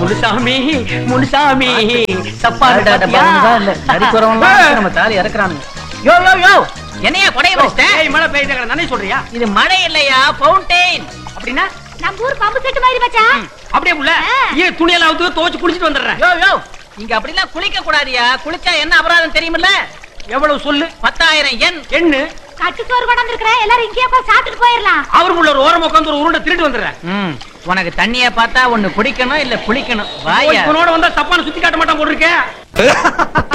முனுசாமி முனுசாமி தப்பா நம்ம தாலி இறக்குறானுங்க யோ யோ யோ என்னையா கொடைய வச்சிட்ட மழை பெய்யுது நானே சொல்றியா இது மழை இல்லையா ஃபவுண்டெயின் அப்படின்னா நம்ம ஊர் பம்பு செட்டு மாதிரி மச்சான் அப்படியே உள்ள ஏன் துணியெல்லாம் அவுத்து துவச்சு குளிச்சிட்டு வந்துடுறேன் யோ யோ இங்க அப்படிலாம் குளிக்க கூடாதியா குளிச்சா என்ன அபராதம் தெரியுமில்ல எவ்வளவு சொல்லு பத்தாயிரம் எண் எண்ணு கட்டு சோறு கொண்டு இருக்கிறேன் எல்லாரும் இங்கேயே போய் சாப்பிட்டுட்டு போயிடலாம் அவருக்குள்ள ஒரு ஓரம் உட்காந்து ஒரு உருண்டை திருட்டு வந்துடுறேன் ம், உனக்கு தண்ணிய பார்த்தா ஒண்ணு குடிக்கணும் இல்ல குளிக்கணும் வாயா இவனோட வந்தா தப்பான சுத்தி காட்ட மாட்டான் போட்டிருக்கேன்